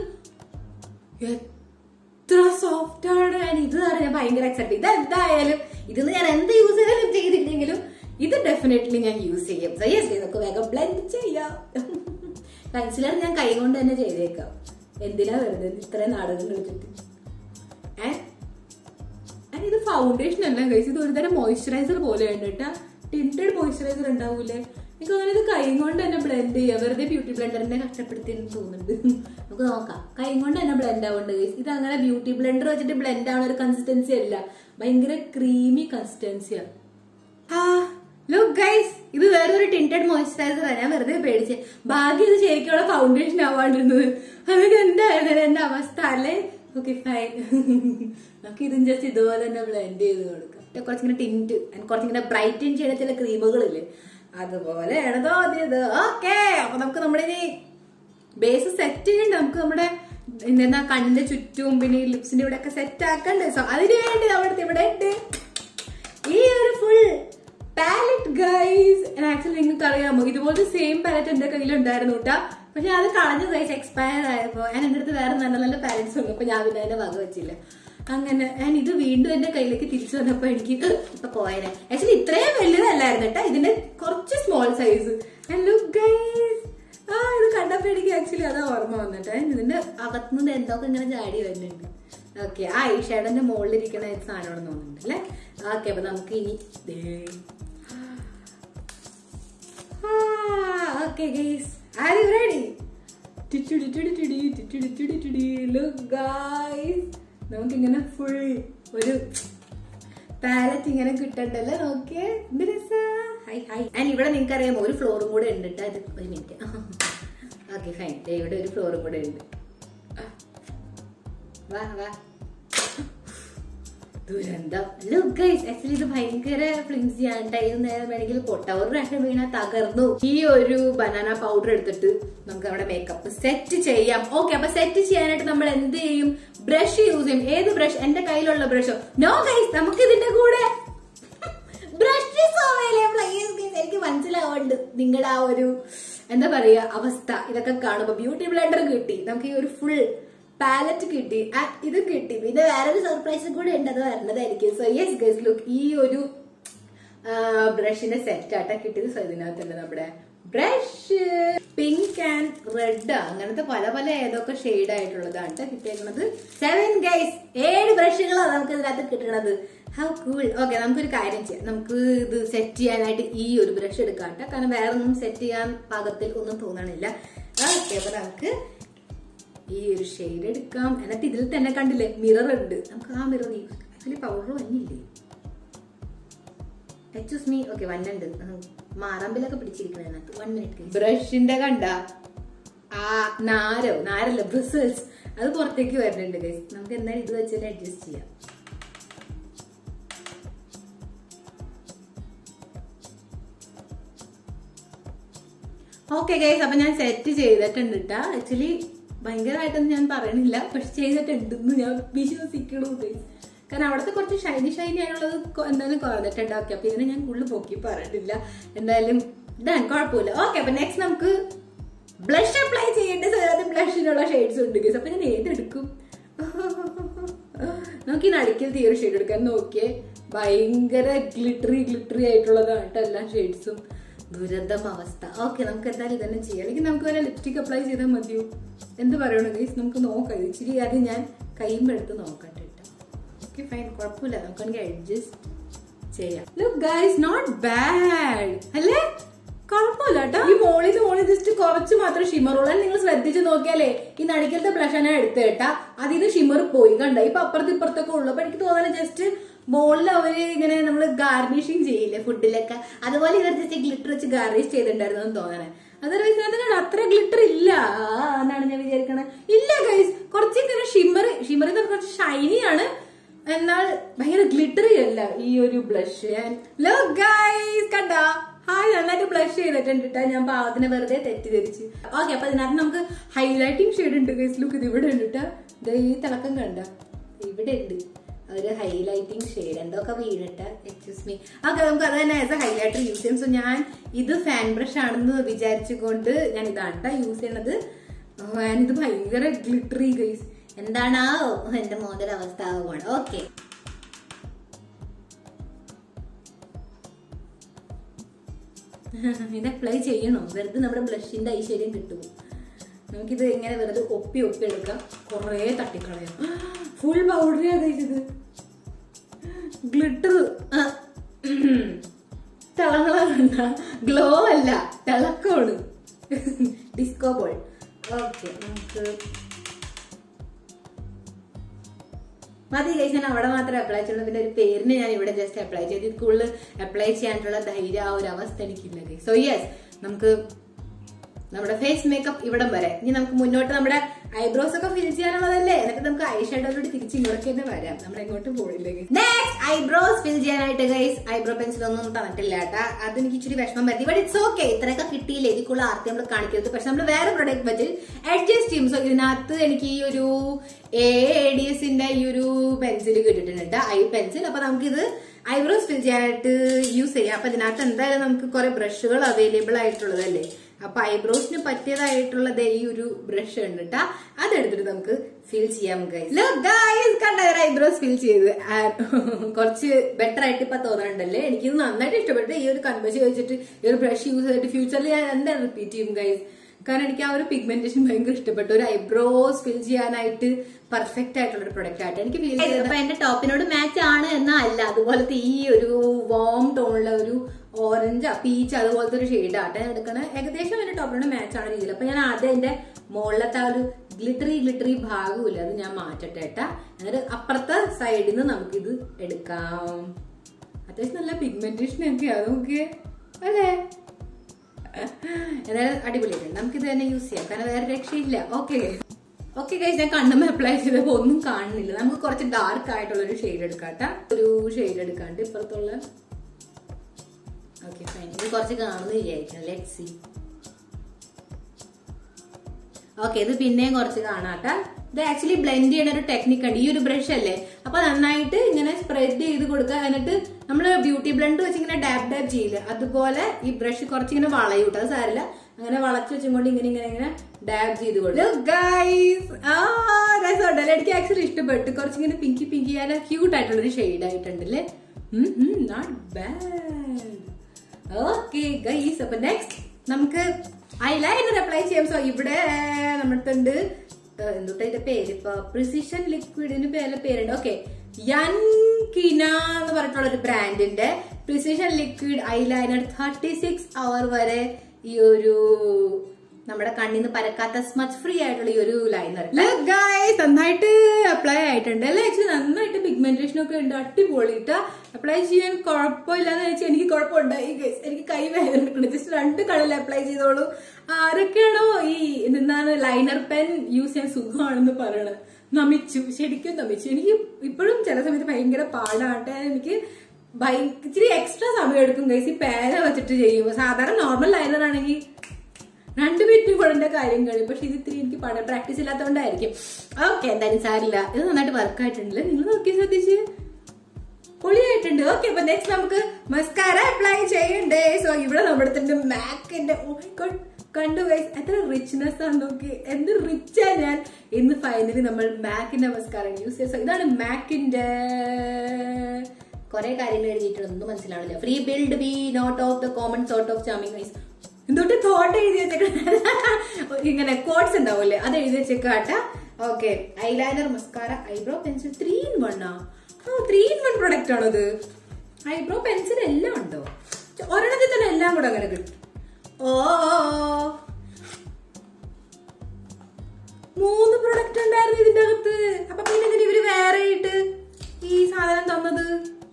എത്ര സോഫ്റ്റ് ആണ് ഞാൻ ഇത് പറഞ്ഞ ഞാൻ ഭയങ്കര എക്സൈറ്റ് ഇത് എന്തായാലും ഇതിന്ന് ഞാൻ എന്ത് യൂസ് ചെയ്താലും ചെയ്തില്ലെങ്കിലും ഇത് ഡെഫിനറ്റ്ലി ഞാൻ യൂസ് ചെയ്യും So, yes, നമുക്ക് വേഗം ബ്ലെൻഡ് ചെയ്യാം കൺസിലർ ഞാൻ കൈ കൊണ്ട് തന്നെ ചെയ്തേക്കാം എന്തിനാ വെറുതെ ഇത്രയും നാടകം കളിച്ചിട്ട് ഏ And ഇത് ഫൗണ്ടേഷൻ അല്ല കഴിച്ച് ഇത് ഒരുതരം മോയ്സ്ചറൈസർ പോലെയുണ്ട് കേട്ടാ ടിൻറ്റഡ് മോയ്സ്ചറൈസർ ഉണ്ടാവൂലേ എനിക്ക് തോന്നുന്നു ഇത് കൈ കൊണ്ട് തന്നെ ബ്ലെൻഡ് ചെയ്യാം വെറുതെ ബ്യൂട്ടി ബ്ലെൻഡറിനെ കഷ്ടപ്പെടുത്തി തോന്നുന്നുണ്ട് നമുക്ക് നോക്കാം കൈ കൊണ്ട് തന്നെ ബ്ലെൻഡ് ആവുന്നുണ്ട് guys. ഇത് അങ്ങനെ ബ്യൂട്ടി ബ്ലെൻഡർ വെച്ചിട്ട് ബ്ലെൻഡ് ആവുന്ന ഒരു കൺസിസ്റ്റൻസി അല്ല ഭയങ്കര ക്രീമി കൺസിസ്റ്റൻസിയാണ് ആ ലുക്ക് ഗൈസ് ഇത് വേറൊരു ടിൻറ്റഡ് മോയ്സ്ചറൈസർ ആണ് ഞാൻ വെറുതെ പേടിച്ച് ഭാഗ്യം ഇത് ശരിക്കുള്ള ഫൗണ്ടേഷൻ ആവാണ്ടിരുന്നത് അതൊക്കെ എന്തായിരുന്നു എന്റെ അവസ്ഥ അല്ലേ ഓക്കെ ഫൈൻ നമുക്ക് ഇതും ജസ്റ്റ് ഇതുപോലെ തന്നെ ബ്ലെൻഡ് ചെയ്ത് കൊടുക്കാം പിന്നെ കുറച്ചിങ്ങനെ ടിൻറ്റ് കുറച്ചിങ്ങനെ ബ്രൈറ്റൻ ചെയ്യുന്ന ചില ക്രീമുകളില്ലേ അതുപോലെയാണ് തോന്നിയത് ഓക്കെ അപ്പൊ നമുക്ക് നമ്മുടെ ഇനി ബേസ് സെറ്റ് ചെയ്യണ്ട നമുക്ക് നമ്മുടെ എന്താ കണ്ണിന്റെ ചുറ്റും പിന്നെ ഈ ലിപ്സിന്റെ ഇവിടെ ഒക്കെ സെറ്റ് ആക്കണ്ടേ സോ അതിനു വേണ്ടി നമ്മുടെ ഇവിടെ ഉണ്ട് ഈ ഒരു ഫുൾ പാലറ്റ് ഗൈസ് ആക്ച്വലി നിങ്ങൾക്ക് അറിയാമോ ഇതുപോലത്തെ സെയിം പാലറ്റ് എന്റെ കയ്യിലുണ്ടായിരുന്നു കേട്ടാ പക്ഷെ അത് കളഞ്ഞ ഗൈസ് എക്സ്പയർ ആയപ്പോ ഞാൻ എന്റെ അടുത്ത് വേറെ നല്ല നല്ല പാലറ്റ്സ് ഉണ്ട് അപ്പൊ ഞാൻ പിന്നെ അതിന്റെ വക വെച്ചില്ല അങ്ങനെ ഞാൻ ഇത് വീണ്ടും എന്റെ കയ്യിലേക്ക് തിരിച്ചു വന്നപ്പോ എനിക്ക് ഇപ്പൊ പോയനെ ആക്ച്വലി ഇത്രയും വലുതല്ലായിരുന്നു കേട്ടോ ഇതിന്റെ കുറച്ച് സ്മോൾ സൈസ് ലുക്ക് ഗൈസ് ആ ഇത് കണ്ടപ്പോ എനിക്ക് ആക്ച്വലി അതാ ഓർമ്മ വന്നിട്ട് ഇതിന്റെ അകത്തുനിന്ന് എന്തൊക്കെ ഇങ്ങനെ ചാടി വരുന്നുണ്ട് ഓക്കെ ആ ഈ ഷേഡന്റെ മുകളിലിരിക്കണ ഒരു സാധനമാണെന്ന് തോന്നുന്നുണ്ട് അല്ലേ ഓക്കെ അപ്പൊ നമുക്ക് ഇനി okay guys are you ready look guys നമുക്കിങ്ങനെ ഫുൾ ഒരു പാലറ്റ് ഇങ്ങനെ കിട്ടണ്ടല്ലോ നോക്കിയേ എന്ത് രസാ ഹൈ ഹൈ ആൻഡ് ഇവിടെ നിങ്ങൾക്ക് അറിയാമോ ഒരു ഫ്ലോറും കൂടെ ഉണ്ട് കേട്ടോ അത് ഒരു മിനിറ്റ് ഓക്കെ ഫൈൻ ഇവിടെ ഒരു ഫ്ലോറും കൂടെ ഉണ്ട് വാ വാ ദുരന്തം ലുക്ക് ഗൈസ് ആക്ച്വലി ഇത് ഭയങ്കര ഫ്ലിംസി ആണ് ടൈം നേരം വേണമെങ്കിൽ പൊട്ട ഒരു പ്രാവശ്യം വീണ തകർന്നു ഈ ഒരു ബനാന പൗഡർ എടുത്തിട്ട് നമുക്ക് നമ്മുടെ മേക്കപ്പ് സെറ്റ് ചെയ്യാം ഓക്കെ അപ്പൊ സെറ്റ് ചെയ്യാനായിട്ട് നമ്മൾ എന്ത് ചെയ്യും ബ്രഷ് യൂസ് ചെയ്യും ഏത് ബ്രഷ് എന്റെ കയ്യിലുള്ള ബ്രഷോ നോ ഗൈസ് നമുക്ക് ഇതിന്റെ കൂടെ ബ്രഷസ് അവൈലബിൾ എനിക്ക് മനസ്സിലാവുന്നുണ്ട് നിങ്ങളുടെ ആ ഒരു എന്താ പറയാ അവസ്ഥ ഇതൊക്കെ കാണുമ്പോ ബ്യൂട്ടി ബ്ലെൻഡർ കിട്ടി നമുക്ക് ഈ ഒരു ഫുൾ പാലറ്റ് കിട്ടി ആ, ഇതും കിട്ടി പിന്നെ വേറൊരു സർപ്രൈസും കൂടെ ഉണ്ട് അത് വരുന്നതായിരിക്കും സോ യെസ് ഗസ് ലുക്ക് ഈ ഒരു ബ്രഷിന്റെ സെറ്റ് ആട്ടാ കിട്ടിയത് സോ ഇതിനകത്തുണ്ട് നമ്മുടെ ബ്രഷ് പിങ്ക് ആൻഡ് റെഡ് അങ്ങനത്തെ പല പല ഏതൊക്കെ ഷെയ്ഡ് ആയിട്ടുള്ളതാണ് ട്ടോ കിട്ടിയേക്കുന്നത് സെവൻ ഗൈസ് ഏഴ് ബ്രഷുകളാണ് നമുക്ക് ഇതിനകത്ത് കിട്ടുന്നത് ഹൗ കൂൾ ഓക്കെ നമുക്കൊരു കാര്യം ചെയ്യാം നമുക്ക് ഇത് സെറ്റ് ചെയ്യാനായിട്ട് ഈ ഒരു ബ്രഷ് എടുക്കാം ട്ടോ കാരണം വേറെ ഒന്നും സെറ്റ് ചെയ്യാൻ പാകത്തിൽ ഒന്നും തോന്നണില്ല ഓക്കെ അപ്പൊ നമുക്ക് ഈ ഒരു ഷെയ്ഡ് എടുക്കാം എന്നിട്ട് ഇതിൽ തന്നെ കണ്ടില്ലേ മിറർ ഉണ്ട് നമുക്ക് ആ മിറർ യൂസ് അതിൽ പൗഡർ വന്നില്ലേ എക്സ്ക്യൂസ് മീ ഓക്കെ വന്നുണ്ട് മാറാമ്പിലൊക്കെ പിടിച്ചിരിക്കണം അതിനകത്ത് വൺ മിനിറ്റ് ബ്രഷിന്റെ കണ്ട ആ നാരോ നാരല്ല ബ്രിസൽസ് അത് പുറത്തേക്ക് വരുന്നുണ്ട് ഗൈസ് നമുക്ക് എന്തായാലും ഇത് വെച്ചിട്ട് അഡ്ജസ്റ്റ് ചെയ്യാം ഓക്കെ ഗൈസ് അപ്പൊ ഞാൻ സെറ്റ് ചെയ്തിട്ടുണ്ട് കേട്ടാ ആക്ച്വലി ഭയങ്കരമായിട്ടൊന്നും ഞാൻ പറയണില്ല പക്ഷെ ചെയ്തിട്ടുണ്ടെന്ന് ഞാൻ വിശ്വസിക്കണു ഗൈസ് കാരണം അവിടുത്തെ കുറച്ച് ഷൈനി ഷൈനി ആയിട്ടുള്ളത് കൊ- എന്തായാലും കുറഞ്ഞിട്ടുണ്ട് ഓക്കെ അപ്പൊ ഇതിനെ ഞാൻ കൂടുതൽ പൊക്കി പറഞ്ഞിട്ടില്ല എന്തായാലും ഇതാണ് കുഴപ്പമില്ല ഓക്കെ അപ്പൊ നെക്സ്റ്റ് നമുക്ക് ബ്ലഷ് അപ്ലൈ ചെയ്യേണ്ട സ്ഥലത്ത് ബ്ലഷിനുള്ള ഷെയ്ഡ്സ് ഉണ്ട് ഗൈസ് അപ്പൊ ഞാൻ ഏതെടുക്കും നമുക്ക് ഈ നടുക്കിൽ തീരെ ഷെയ്ഡ് എടുക്കാൻ നോക്കിയേ ഭയങ്കര ഗ്ലിറ്ററി ഗ്ലിറ്ററി ആയിട്ടുള്ളതാണ് കേട്ടോ എല്ലാ ഷെയ്ഡ്സും ദുരന്തം അവസ്ഥ ഓക്കെ നമുക്ക് എന്തായാലും ഇതന്നെ ചെയ്യാം അല്ലെങ്കിൽ നമുക്ക് വല്ല ലിപ്സ്റ്റിക് അപ്ലൈ ചെയ്താൽ മതിയോ എന്ത് പറയണു ഗൈസ് നമുക്ക് നോക്കാം ഇത് ഇച്ചിരി അത് ഞാൻ കൈമ്പെടുത്ത് നോക്കട്ടെ കേട്ടോ ഓക്കെ ഫൈൻ കുഴപ്പമില്ല നമുക്കാണെങ്കിൽ അഡ്ജസ്റ്റ് ചെയ്യാം ലുക്ക് ഗൈസ് നോട്ട് ബാഡ് അല്ലേ കുഴപ്പമില്ല കേട്ടോ ഈ മോളിൽ മോളിൽ ജസ്റ്റ് കുറച്ച് മാത്രം ഷിമറുള്ളൂ നിങ്ങൾ ശ്രദ്ധിച്ച് നോക്കിയാലേ ഈ നടിക്കലത്തെ ബ്ലഷ് ഞാൻ എടുത്ത് കേട്ടാ അതിൽ നിന്ന് ഷിമർ പോയി കണ്ട ഇപ്പൊ അപ്പുറത്ത് ഇപ്പുറത്തൊക്കെ ഉള്ളു അപ്പൊ എനിക്ക് തോന്നുന്നത് ജസ്റ്റ് മോളിൽ അവര് ഇങ്ങനെ നമ്മൾ ഗാർണിഷിങ് ചെയ്യില്ലേ ഫുഡിലൊക്കെ അതുപോലെ ഇവർ ജസ്റ്റ് ഗ്ലിറ്റർ വെച്ച് ഗാർണിഷ് ചെയ്തിട്ടുണ്ടായിരുന്നു എന്ന് തോന്നണേ അതർവൈസ് ഇതിനകത്ത് അത്ര ഗ്ലിറ്റർ ഇല്ല ആ, എന്നാണ് ഞാൻ വിചാരിക്കണത് ഇല്ല ഗൈസ് കുറച്ച് ഇങ്ങനെ ഷിമർ ഷിമർ കുറച്ച് ഷൈനി ആണ് എന്നാൽ ഭയങ്കര ഗ്ലിറ്ററി അല്ല ഈ ഒരു ബ്ലഷ് ലോ ഗൈസ് കണ്ട ഹായ് നന്നായിട്ട് ബ്ലഷ് ചെയ്തിട്ടുണ്ട് ട്ടാ. ഞാൻ പാവത്തിനെ വെറുതെ തെറ്റിദ്ധരിച്ച് ഓക്കെ അപ്പൊ ഇതിനകത്ത് നമുക്ക് ഹൈലൈറ്റിംഗ് ഷെയ്ഡ് ഉണ്ട് ഗൈസ് ലുക്ക് ഇത് ഇവിടെ ഉണ്ട് ട്ടാ. ദേ ഈ തിളക്കം കണ്ട ഇവിടെ ഉണ്ട് ഒരു ഹൈലൈറ്റിംഗ് ഷെയ്ഡ് എന്തൊക്കെ വീണിട്ട് എക്സ്ക്യൂസ് മീ ഓക്കെ നമുക്ക് അത് തന്നെ ആസ് എ ഹൈലൈറ്റർ യൂസ് ചെയ്യും സോ ഞാൻ ഇത് ഫാൻ ബ്രഷ് ആണെന്ന് വിചാരിച്ചുകൊണ്ട് ഞാൻ ഇതാണ് ട്ടാ യൂസ് ചെയ്യണത് ഞാൻ ഇത് ഭയങ്കര ഗ്ലിറ്ററി ഗൈസ് എന്താണോ എന്റെ മോന്റെ അവസ്ഥ ആവുകയാണ് ഓക്കെ ഇത് അപ്ലൈ ചെയ്യണോ വെറുതെ നമ്മുടെ ബ്ലഷിന്റെ ഐശ്വര്യം കിട്ടും നമുക്കിത് ഇങ്ങനെ വെറുതെ ഒപ്പി ഒപ്പി എടുക്കാം കുറേ തട്ടിക്കളയാം ഫുൾ പൗഡറിയാ കഴിച്ചത് ഗ്ലിറ്റർ തിളങ്ങള ഗ്ലോ അല്ല തിളക്കമാണ് ഡിസ്കോ ബോൾ ഓക്കെ നമുക്ക് മതി കഴിച്ച് ഞാൻ അവിടെ മാത്രമേ അപ്ലൈ ചെയ്യുള്ളൂ പിന്നെ ഒരു പേരിന് ഞാൻ ഇവിടെ ജസ്റ്റ് അപ്ലൈ ചെയ്തു ഇത് കൂടുതൽ അപ്ലൈ ചെയ്യാനുള്ള ധൈര്യം ആ ഒരു അവസ്ഥ എനിക്കില്ല സോ യെസ് നമുക്ക് നമ്മുടെ ഫേസ് മേക്കപ്പ് ഇവിടം വരെ ഇനി നമുക്ക് മുന്നോട്ട് നമ്മുടെ ഐബ്രോസ് ഒക്കെ ഫിൽ ചെയ്യാനുള്ളതല്ലേ എന്നിട്ട് നമുക്ക് ഐ ഷാഡോയിലൂടെ തിരിച്ച് ഇങ്ങോട്ട് തന്നെ വരാം നമ്മൾ എങ്ങോട്ടും പോയില്ല നെക്സ്റ്റ് ഐബ്രോസ് ഫിൽ ചെയ്യാനായിട്ട് ഗൈസ് ഐബ്രോ പെൻസിൽ ഒന്നും തന്നിട്ടില്ല കേട്ടാ അത് എനിക്ക് ഇച്ചിരി വിഷമം പറ്റി ബട്ട് ഇറ്റ്സ് ഓക്കെ ഇത്രയൊക്കെ കിട്ടിയില്ല ഇതിക്കുള്ള ആർത്തി നമ്മൾ കാണിക്കരുത് പക്ഷെ നമ്മൾ വേറെ പ്രൊഡക്റ്റ് വെച്ച് അഡ്ജസ്റ്റ് ചെയ്യും സോ ഇതിനകത്ത് എനിക്ക് ഈ ഒരു എ ഡി എസിന്റെ ഈ ഒരു പെൻസിൽ കിട്ടിയിട്ടുണ്ട് ഐ പെൻസിൽ അപ്പൊ നമുക്കിത് ഐബ്രോസ് ഫിൽ ചെയ്യാനായിട്ട് യൂസ് ചെയ്യാം അപ്പൊ ഇതിനകത്ത് എന്തായാലും നമുക്ക് കുറെ ബ്രഷുകൾ അവൈലബിൾ ആയിട്ടുള്ളതല്ലേ അപ്പൊ ഐബ്രോസിന് പറ്റിയതായിട്ടുള്ള ദേ ഈ ഒരു ബ്രഷ് ഉണ്ട് കേട്ടാ അതെടുത്തിട്ട് നമുക്ക് ഫിൽ ചെയ്യാം ഗൈസ് ഗൈസ് കണ്ട ഐബ്രോസ് ഫിൽ ചെയ്ത് ആ, കുറച്ച് ബെറ്റർ ആയിട്ട് ഇപ്പൊ തോന്നുന്നുണ്ടല്ലേ എനിക്കിത് നന്നായിട്ട് ഇഷ്ടപ്പെട്ടു ഈ ഒരു കൺവേഴ്സ് വെച്ചിട്ട് ഈ ഒരു ബ്രഷ് യൂസ് ചെയ്തിട്ട് ഫ്യൂച്ചറിൽ ഞാൻ എന്തായാലും റിപ്പീറ്റ് ചെയ്യും ഗൈസ് കാരണം എനിക്ക് ആ ഒരു പിഗ്മെന്റേഷൻ ഭയങ്കര ഇഷ്ടപ്പെട്ടു ഒരു ഐബ്രോസ് ഫിൽ ചെയ്യാനായിട്ട് പെർഫെക്റ്റ് ആയിട്ടുള്ള ഒരു പ്രൊഡക്റ്റ് ആയിട്ട് എനിക്ക് ഫീൽ ചെയ്തത് അപ്പൊ എന്റെ ടോപ്പിനോട് മാച്ച് ആണ് എന്നാ അല്ല അതുപോലത്തെ ഈ ഒരു വോം ടോണിലെ ഒരു ഓറഞ്ച് പീച്ച് അതുപോലത്തെ ഒരു ഷെയ്ഡ് ആട്ടെ ഞാൻ എടുക്കണ ഏകദേശം എന്റെ ടോപ്പിനോട് മാച്ച് ആണ് രീതിയിൽ അപ്പൊ ഞാൻ ആദ്യം എന്റെ മുകളിലത്തെ ആ ഒരു ഗ്ലിറ്ററി ഗ്ലിറ്ററി ഭാഗമില്ല അത് ഞാൻ മാറ്റട്ടെ ഏട്ടാ എന്നിട്ട് അപ്പുറത്തെ സൈഡിൽ നിന്ന് നമുക്കിത് എടുക്കാം അത്യാവശ്യം നല്ല പിഗ്മെന്റേഷൻ ഒക്കെ അത് നോക്കിയേ അല്ലേ എന്തായാലും അടിപൊളിയായിട്ടുണ്ട് നമുക്കിത് തന്നെ യൂസ് ചെയ്യാം കാരണം വേറെ രക്ഷയില്ല ഓക്കെ ഓക്കെ കഴിച്ച് ഞാൻ കണ്ണമ്മ അപ്ലൈ ചെയ്തപ്പോ ഒന്നും കാണുന്നില്ല നമുക്ക് കുറച്ച് ഡാർക്ക് ആയിട്ടുള്ള ഒരു ഷെയ്ഡ് എടുക്കാട്ട ഒരു ഷെയ്ഡ് എടുക്കാണ്ട് ഇപ്പുറത്തുള്ള ഓക്കെ ഫൈൻ ഇത് കുറച്ച് കാണുന്നു വിചാരിക്കണം ലെറ്റ് സി ഓക്കെ ഇത് പിന്നെയും കുറച്ച് കാണാട്ടാ ഇത് ആക്ച്വലി ബ്ലെൻഡ് ചെയ്യുന്ന ഒരു ടെക്നിക്ക് ഉണ്ട് ഈ ഒരു ബ്രഷ് അല്ലേ അപ്പൊ നന്നായിട്ട് ഇങ്ങനെ സ്പ്രെഡ് ചെയ്ത് കൊടുക്കുക എന്നിട്ട് നമ്മൾ ബ്യൂട്ടി ബ്ലെൻഡ് വെച്ച് ഇങ്ങനെ ഡാബ് ഡാബ് ചെയ്യില്ല അതുപോലെ ഈ ബ്രഷ് കുറച്ച് ഇങ്ങനെ വളയൂട്ടോ അത് സാരില്ല അങ്ങനെ വളച്ചു വെച്ചുകൊണ്ട് ഇങ്ങനെ ഇങ്ങനെ ഇങ്ങനെ ഡാബ് ചെയ്ത് കൊടുക്കും ഗൈസ് ആ രസമുണ്ടല്ലേ എനിക്ക് ആക്ച്വലി ഇഷ്ടപ്പെട്ടു കുറച്ചിങ്ങനെ പിങ്കി പിങ്കി ആയ ക്യൂട്ട് ആയിട്ടുള്ള ഒരു ഷെയ്ഡ് ആയിട്ടുണ്ടല്ലേ നോട്ട് ബാഡ് ഓക്കെ ഗൈസ് അപ്പൊ നെക്സ്റ്റ് നമുക്ക് ഐലൈനർ അപ്ലൈ ചെയ്യാം സോ ഇവിടെ നമ്മുടെ ഉണ്ട് എന്തുട്ടാ ഇതിന്റെ പേര് ഇപ്പൊ പ്രിസിഷൻ ലിക്വിഡിന് പേര് പേരുണ്ട് ഓക്കെ യൻകിന എന്ന് പറഞ്ഞിട്ടുള്ള ഒരു ബ്രാൻഡിന്റെ precision liquid eyeliner thirty six hour വരെ ഈ ഒരു നമ്മുടെ കണ്ണിന്ന് പരക്കാത്ത സ്മച്ച് ഫ്രീ ആയിട്ടുള്ള ഈ ഒരു ലൈനർ ഗൈസ് നന്നായിട്ട് അപ്ലൈ ആയിട്ടുണ്ട് അല്ലെ ആക്ച്വലി നന്നായിട്ട് പിഗ്മെന്റേഷൻ ഒക്കെ ഉണ്ട് അടിപൊളിയിട്ട് അപ്ലൈ ചെയ്യാൻ കുഴപ്പമില്ലാന്ന് വെച്ചാൽ എനിക്ക് കുഴപ്പമുണ്ടായി guys. എനിക്ക് കൈ വേദന എടുക്കണം ജസ്റ്റ് രണ്ട് കളറിൽ അപ്ലൈ ചെയ്തോളൂ ആരൊക്കെയാണോ ഈ എന്താണ് ലൈനർ പെൻ യൂസ് ചെയ്യാൻ സുഖമാണെന്ന് പറയണത് നമിച്ചു ശരിക്കും നമിച്ചു എനിക്ക് ഇപ്പോഴും ചില സമയത്ത് ഭയങ്കര പാടാട്ടെ എനിക്ക് ഭയ- ഇച്ചിരി എക്സ്ട്രാ സമയം എടുക്കും ഗൈസ് ഈ പേന വെച്ചിട്ട് ചെയ്യുമ്പോൾ സാധാരണ നോർമൽ ലൈനർ ആണെങ്കിൽ രണ്ട് മിനിറ്റ് കൊണ്ടെന്റെ കാര്യം കഴിയും പക്ഷെ ഇത് ഇത്തിരി എനിക്ക് പടം പ്രാക്ടീസ് ഇല്ലാത്തതുകൊണ്ടായിരിക്കും ഓക്കെ എന്തായാലും സാരില്ല ഇത് നന്നായിട്ട് വർക്ക് ആയിട്ടുണ്ടല്ലേ നിങ്ങൾ നോക്കി ശ്രദ്ധിച്ച് പൊളിയായിട്ടുണ്ട് ഓക്കെ അപ്പൊ നെക്സ്റ്റ് നമുക്ക് മസ്കാര അപ്ലൈ ചെയ്യണ്ടേ സോ ഇവിടെ നമ്മുടെ തന്നെ മാക്കിന്റെ ഓ മൈ ഗോഡ് കണ്ടു ഗൈസ് എത്ര റിച്ച്നെസ് ആണ് നോക്കി എന്ത് റിച്ചാ ഞാൻ ഇന്ന് ഫൈനലി നമ്മൾ മാക്കിന്റെ മസ്കാരം യൂസ് ചെയ്യുക ഇതാണ് മാക്കിന്റെ കുറെ കാര്യങ്ങൾ എഴുതിയിട്ടുണ്ട് ഒന്നും മനസ്സിലാവില്ല free build be not of the common sort of charming guys എന്തൊട്ട് തോട്ട് എഴുതി വെച്ചേക്ക ഇങ്ങനെ കോട്സ് ഉണ്ടാവില്ലേ അത് എഴുതി വെച്ചേക്കാട്ട okay eyeliner mascara eyebrow pencil three in one ആ ത്രീ ഇൻ വൺ പ്രൊഡക്റ്റ് ആണത് ഐബ്രോ പെൻസിൽ എല്ലാം ഉണ്ടോ ഒരെണ്ണത്തിൽ തന്നെ എല്ലാം കൂടെ അങ്ങനെ കിട്ടും ഓ മൂന്ന് പ്രൊഡക്റ്റ് ഉണ്ടായിരുന്നു ഇതിന്റെ അകത്ത് അപ്പൊ പിന്നെ എന്തിനാ ഇവര് വേറെ ആയിട്ട് ഈ സാധനം തന്നത്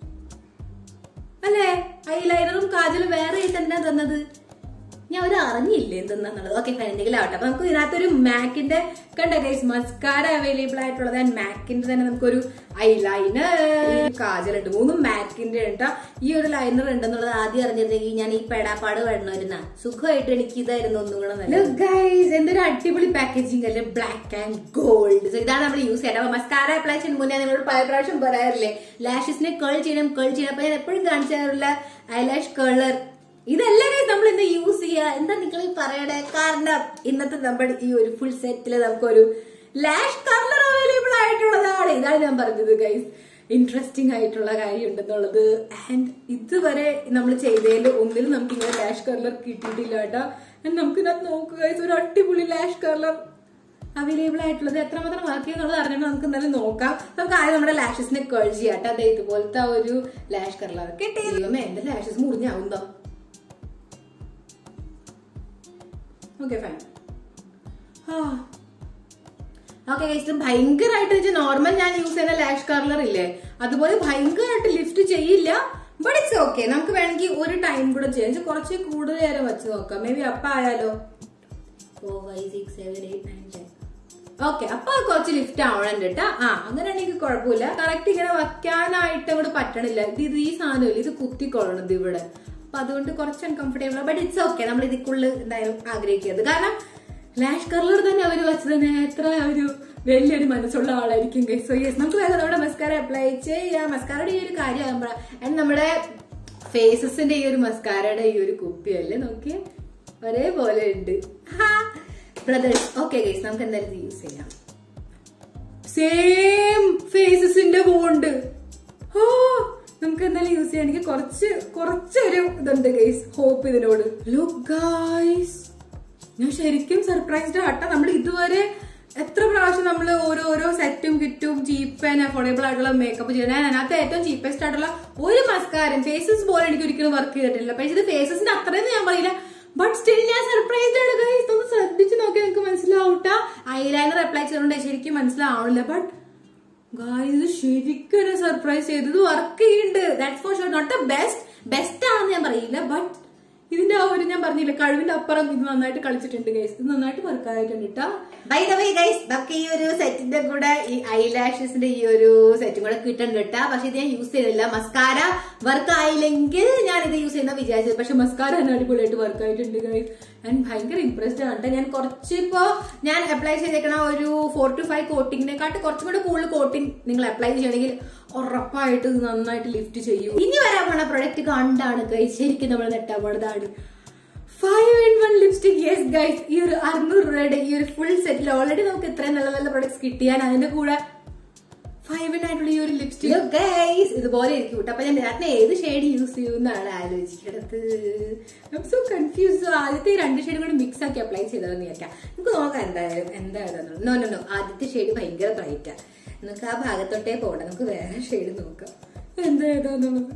അല്ലേ ഐലൈനറും കാജലും വേറെ ആയിട്ട് തന്നെ തന്നത് ഞാൻ ഒരു അറിഞ്ഞില്ല എന്തെന്നുള്ളത് ഓക്കെ എന്തെങ്കിലും ആവട്ടെ അപ്പൊ നമുക്ക് ഇതിനകത്തൊരു മാക്കിന്റെ കണ്ട ഗൈസ് മസ്കാര അവൈലബിൾ ആയിട്ടുള്ളത് ആൻഡ് മാക്കിന്റെ തന്നെ നമുക്കൊരു ഐ ലൈനർ കാജൽ ഉണ്ട് മൂന്നും മാക്കിന്റെ കേട്ടോ ഈ ഒരു ലൈനർ ഉണ്ടെന്നുള്ളത് ആദ്യം അറിഞ്ഞിരുന്നെങ്കിൽ ഞാൻ ഈ പെടാപ്പാട് വേണമായിരുന്ന സുഖമായിട്ട് എനിക്ക് ഇതായിരുന്നു ഒന്നും കൂടെ നല്ല ഗൈസ് എന്തൊരു അടിപൊളി പാക്കേജിംഗ് അല്ലേ ബ്ലാക്ക് ആൻഡ് ഗോൾഡ് സോ ഇതാണ് നമ്മൾ യൂസ് ചെയ്യുന്നത് അപ്പൊ മസ്കാര അപ്ലൈ ചെയ്യുന്ന മുന്നേ നിങ്ങളോട് പല പ്രാവശ്യം പറയാറില്ലേ ലാഷസിനെ കേൾ ചെയ്യണം കേൾ ചെയ്യണം അപ്പൊ ഞാൻ എപ്പോഴും കാണിച്ചു തരാറുള്ള ഐലാഷ് കേളർ ഇതല്ല guys നമ്മൾ ഇന്ന് യൂസ് ചെയ്യുക എന്താ നിങ്ങൾ ഈ പറയണേ കാരണം ഇന്നത്തെ നമ്മുടെ ഈ ഒരു ഫുൾ സെറ്റില് നമുക്കൊരു ലാഷ് കളർ അവൈലബിൾ ആയിട്ടുള്ളതാണ് ഇതാണ് ഞാൻ പറഞ്ഞത് ഗൈസ് ഇൻട്രസ്റ്റിംഗ് ആയിട്ടുള്ള കാര്യം ഉണ്ടെന്നുള്ളത് ആൻഡ് ഇതുവരെ നമ്മൾ ചെയ്തതിൽ ഒന്നിലും നമുക്ക് ഇങ്ങനെ ലാഷ് കളർ കിട്ടിയിട്ടില്ല കേട്ടോ And നമുക്ക് ഇതിനകത്ത് നോക്കുക ഗൈസ് ഒരു അടിപൊളി ലാഷ് കളർ അവൈലബിൾ ആയിട്ടുള്ളത് എത്രമാത്രം വർക്ക് ചെയ്യുന്നുള്ളത് അറിഞ്ഞിട്ട് നമുക്ക് എന്തായാലും നോക്കാം നമുക്ക് ആദ്യം നമ്മുടെ ലാഷസിനെ കേൾ ചെയ്യാട്ടെ അതെ ഇതുപോലത്തെ ആ ഒരു ലാഷ് കളർ കിട്ടി ദൈവമേ എന്റെ ലാഷസ് മുറിഞ്ഞാവുന്നോ ഓക്കെ ഫൈൻ ഓക്കെ ഇത് ഭയങ്കരമായിട്ട് വെച്ചാൽ നോർമൽ ഞാൻ യൂസ് ചെയ്യുന്ന ലാഷ് കർലർ ഇല്ലേ അതുപോലെ ഭയങ്കരമായിട്ട് ലിഫ്റ്റ് ചെയ്യില്ല ബട്ട് ഇറ്റ്സ് ഓക്കെ നമുക്ക് വേണമെങ്കിൽ ഒരു ടൈം കൂടെ ചെയ്യാം ഇത് കുറച്ച് കൂടുതൽ നേരം വെച്ച് നോക്കാം മേ ബി അപ്പ ആയാലോ four five six seven eight nine ten okay അപ്പൊ കുറച്ച് ലിഫ്റ്റ് ആവണം കേട്ടാ ആ അങ്ങനെയാണെങ്കിൽ കുഴപ്പമില്ല കറക്റ്റ് ഇങ്ങനെ വെക്കാനായിട്ട് അങ്ങോട്ട് പറ്റണില്ല ഇത് ഇത് ഈ സാധനമില്ല ഇത് കുത്തിക്കൊള്ളണത് ഇവിടെ അപ്പൊ അതുകൊണ്ട് കുറച്ച് അൺകംഫർട്ടബിൾ ബട്ട് ഇറ്റ്സ് ഓക്കെ നമ്മൾ ഇതിക്കുള്ളിൽ എന്തായാലും ആഗ്രഹിക്കരുത് കാരണം ലാഷ് കളർ തന്നെ അവർ വെച്ചത് തന്നെ എത്ര ഒരു വലിയൊരു മനസ്സുള്ള ആളായിരിക്കും സോ യെസ് നമുക്ക് വേഗം നമ്മുടെ മസ്കാര അപ്ലൈ ചെയ്യാം മസ്കാരയുടെ ഈ ഒരു കാര്യമാകുമ്പോഴാണ് ആൻഡ് നമ്മുടെ ഫേസസിന്റെ ഈ ഒരു മസ്കാരയുടെ ഈ ഒരു കുപ്പിയല്ലേ നോക്കിയേ ഒരേപോലെ ഉണ്ട് ബ്രദേഴ്സ് ഓക്കെ ഗൈസ് നമുക്ക് എന്തായാലും ഇത് യൂസ് ചെയ്യാം സെയിം ഫേസസിന്റെ ബോണ്ട് ഓ നമുക്ക് എന്തായാലും യൂസ് ചെയ്യാൻ എനിക്ക് കുറച്ച് കുറച്ചൊരു ഇതുണ്ട് ഗൈസ് ഹോപ്പ് ഇതിനോട് ലുക്ക് ഗൈസ് ഞാൻ ശരിക്കും സർപ്രൈസ്ഡ് ആട്ടാ നമ്മൾ ഇതുവരെ എത്ര പ്രാവശ്യം നമ്മൾ ഓരോരോ സെറ്റും കിറ്റും ചീപ്പ് ആൻഡ് അഫോർഡബിൾ ആയിട്ടുള്ള മേക്കപ്പ് ചെയ്യണം ഞാൻ അതിനകത്ത് ഏറ്റവും ചീപ്പസ്റ്റ് ആയിട്ടുള്ള ഒരു മസ്കാരം ഫേസസ് പോലെ എനിക്ക് ഒരിക്കലും വർക്ക് ചെയ്തിട്ടില്ല പക്ഷെ ഇത് ഫേസസിന്റെ അത്രയും ഞാൻ പറയില്ല ബട്ട് സ്റ്റിൽ ഞാൻ സർപ്രൈസ്ഡ് ആണ് ഗൈസ് ഒന്ന് ശ്രദ്ധിച്ച് നോക്കി നിങ്ങൾക്ക് മനസ്സിലാവൂട്ട ഐലൈനർ അപ്ലൈ ചെയ്തുകൊണ്ട് ശരിക്കും മനസ്സിലാവണില്ല ബട്ട് ഗായ്സ് ഇത് ശരിക്കും എന്നെ സർപ്രൈസ് ചെയ്തു ഇത് വർക്ക് ചെയ്യുന്നുണ്ട് that's for sure not the best best ആണെന്ന് ഞാൻ പറയില്ല ബട്ട് ഇതിന്റെ ആ ഒരു ഞാൻ പറഞ്ഞില്ല കഴിവിന്റെ അപ്പുറം ഇത് നന്നായിട്ട് കളിച്ചിട്ടുണ്ട് ഗൈസ് ഇത് നന്നായിട്ട് വർക്ക് ആയിട്ടുണ്ട് കേട്ടോ ബൈ ദ വേ ഗൈസ് നമുക്ക് ഈ ഒരു സെറ്റിന്റെ കൂടെ ഈ ഐലാഷസിന്റെ ഈ ഒരു സെറ്റും കൂടെ കിട്ടുന്നുണ്ട് കേട്ടാ പക്ഷെ ഇത് ഞാൻ യൂസ് ചെയ്തില്ല മസ്കാര വർക്ക് ആയില്ലെങ്കിൽ ഞാൻ ഇത് യൂസ് ചെയ്യുന്ന വിചാരിച്ചത് പക്ഷെ മസ്കാര തന്നെ അടിപൊളിയായിട്ട് വർക്ക് ആയിട്ടുണ്ട് ഗൈസ് ഞാൻ ഭയങ്കര ഇംപ്രസ്ഡ് ആണ് ട്ടോ. ഞാൻ കുറച്ച് ഇപ്പോ ഞാൻ അപ്ലൈ ചെയ്തേക്കണ ഒരു ഫോർ ടു ഫൈവ് കോട്ടിങ്ങിനെക്കാട്ട് കുറച്ചും കൂടെ കൂടുതൽ കോട്ടിങ് നിങ്ങൾ അപ്ലൈ ചെയ്യണമെങ്കിൽ ഉറപ്പായിട്ട് ഇത് നന്നായിട്ട് ലിഫ്റ്റ് ചെയ്യും ഇനി വരാൻ പോണ പ്രൊഡക്റ്റ് കണ്ടാണ് ഗൈസ് ശരിക്കും നമ്മൾ നെട്ടാൻ പോണതാണ് five in one lipstick yes guys ഈ ഒരു അറുന്നൂറ് രൂപയുടെ ഈ ഒരു ഫുൾ സെറ്റിൽ ഓൾറെഡി നമുക്ക് ഇത്രയും നല്ല നല്ല പ്രൊഡക്ട്സ് കിട്ടിയാൽ അതിന്റെ കൂടെ ഫൈവ് ഇൻ ആയിട്ടുള്ള ഈ ഒരു ലിപ്സ്റ്റിക് ഗൈസ് ഇതുപോലെ ഇരിക്കും കേട്ടോ അപ്പൊ ഞാൻ അതിന് ഏത് ഷെയ്ഡ് യൂസ് ചെയ്യുമെന്നാണ് ആലോചിക്കുന്നത് സോ കൺഫ്യൂസ് ആദ്യത്തെ ഈ രണ്ട് ഷെയ്ഡ് കൂടി മിക്സ് ആക്കി അപ്ലൈ ചെയ്തതെന്ന് വിചാരിക്കാം നമുക്ക് നോക്കാം എന്തായാലും എന്തായാലും നോ നോ നോ ആദ്യത്തെ ഷെയ്ഡ് ഭയങ്കര ബ്രൈറ്റാ നമുക്ക് ആ ഭാഗത്തോട്ടേ പോകണം നമുക്ക് വേറെ ഷെയ്ഡ് നോക്കാം എന്താ ഏതാന്നുള്ളത്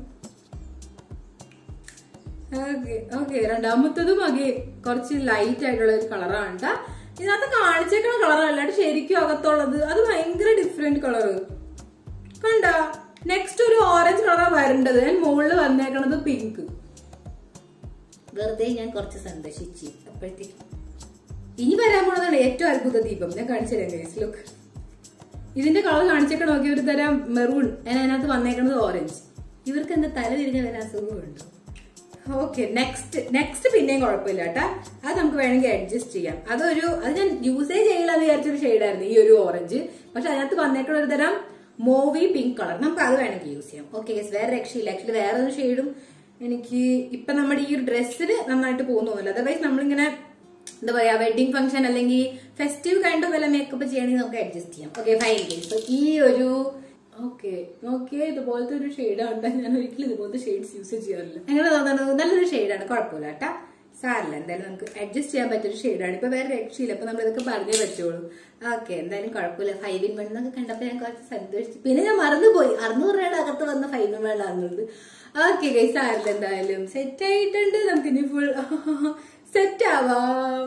ഓക്കെ ഓക്കെ രണ്ടാമത്തതും അകെ കുറച്ച് ലൈറ്റ് ആയിട്ടുള്ള ഒരു കളറാണ് ട്ടാ. ഇതിനകത്ത് കാണിച്ചേക്കണ കളർ അല്ലാണ്ട് ശരിക്കും അകത്തുള്ളത് അത് ഭയങ്കര ഡിഫറെന്റ് കളർ കണ്ട നെക്സ്റ്റ് ഒരു ഓറഞ്ച് കളർ വരേണ്ടത് ഞാൻ മുകളിൽ വന്നേക്കണത് പിങ്ക് വെറുതെ ഞാൻ കുറച്ച് സന്തോഷിച്ചു അപ്പോഴത്തേക്ക് ഇനി വരാൻ പോണതാണ് ഏറ്റവും അത്ഭുത ദീപം ഞാൻ കാണിച്ചു തരാം ഗൈസ് ലുക്ക് ഇതിന്റെ കളർ കാണിച്ചേക്കണ നോക്കി ഒരു തരം മെറൂൺ ഞാൻ അതിനകത്ത് വന്നേക്കണത് ഓറഞ്ച് ഇവർക്ക് എന്താ തല തിരിഞ്ഞ വരാൻ അസുഖമുണ്ടോ ഓക്കെ നെക്സ്റ്റ് നെക്സ്റ്റ് പിന്നെയും കുഴപ്പമില്ല കേട്ടാ അത് നമുക്ക് വേണമെങ്കിൽ അഡ്ജസ്റ്റ് ചെയ്യാം അതൊരു അത് ഞാൻ യൂസേജ് ചെയ്യില്ലെന്ന് വിചാരിച്ചൊരു ഷെയ്ഡായിരുന്നു ഈ ഒരു ഓറഞ്ച് പക്ഷെ അതിനകത്ത് വന്നേക്കുന്ന ഒരു തരം മോവി പിങ്ക് കളർ നമുക്ക് അത് വേണമെങ്കിൽ യൂസ് ചെയ്യാം ഓക്കെ വേറെ രക്ഷയില്ല ആക്ച്വലി വേറെ ഒരു ഷെയ്ഡും എനിക്ക് ഇപ്പൊ നമ്മുടെ ഈ ഒരു ഡ്രസ്സിന് നന്നായിട്ട് പോകുന്നില്ല അതർവൈസ് നമ്മളിങ്ങനെ എന്താ പറയാ വെഡിങ് ഫംഗ്ഷൻ അല്ലെങ്കിൽ ഫെസ്റ്റീവ് കൈൻഡ് ഓഫ് വല്ല മേക്കപ്പ് ചെയ്യണമെങ്കിൽ നമുക്ക് അഡ്ജസ്റ്റ് ചെയ്യാം ഓക്കെ ഫൈൻ സോ ഈ ഒരു ഓക്കെ നോക്കിയേ ഇതുപോലത്തെ ഒരു ഷെയ്ഡാണ് ഞാൻ ഒരിക്കലും ഇതുപോലത്തെ ഷെയ്ഡ്സ് യൂസ് ചെയ്യാറില്ല എങ്ങനെ തോന്നുന്നു നല്ലൊരു ഷെയ്ഡാണ് കുഴപ്പമില്ല കേട്ടാ സാറില്ല എന്തായാലും നമുക്ക് അഡ്ജസ്റ്റ് ചെയ്യാൻ പറ്റിയൊരു ഷെയ്ഡാണ് ഇപ്പൊ വേറെ രക്ഷയില്ല അപ്പൊ നമ്മൾ ഇതൊക്കെ പറഞ്ഞേ പറ്റുള്ളൂ ഓക്കെ എന്തായാലും കുഴപ്പമില്ല ഫൈവ് ഇൻ വൺ എന്നൊക്കെ കണ്ടപ്പോ ഞാൻ കുറച്ച് സന്തോഷിച്ചു പിന്നെ ഞാൻ മറന്നുപോയി അറുന്നൂറ് രൂപയുടെ അകത്ത് വന്ന ഫൈവ് ഇൻ വൺ ആണെന്നുള്ളത് ഓക്കെ ഗൈസ് സാറില്ല എന്തായാലും സെറ്റ് ആയിട്ടുണ്ട് നമുക്ക് ഇനി ഫുൾ സെറ്റ് ആവാം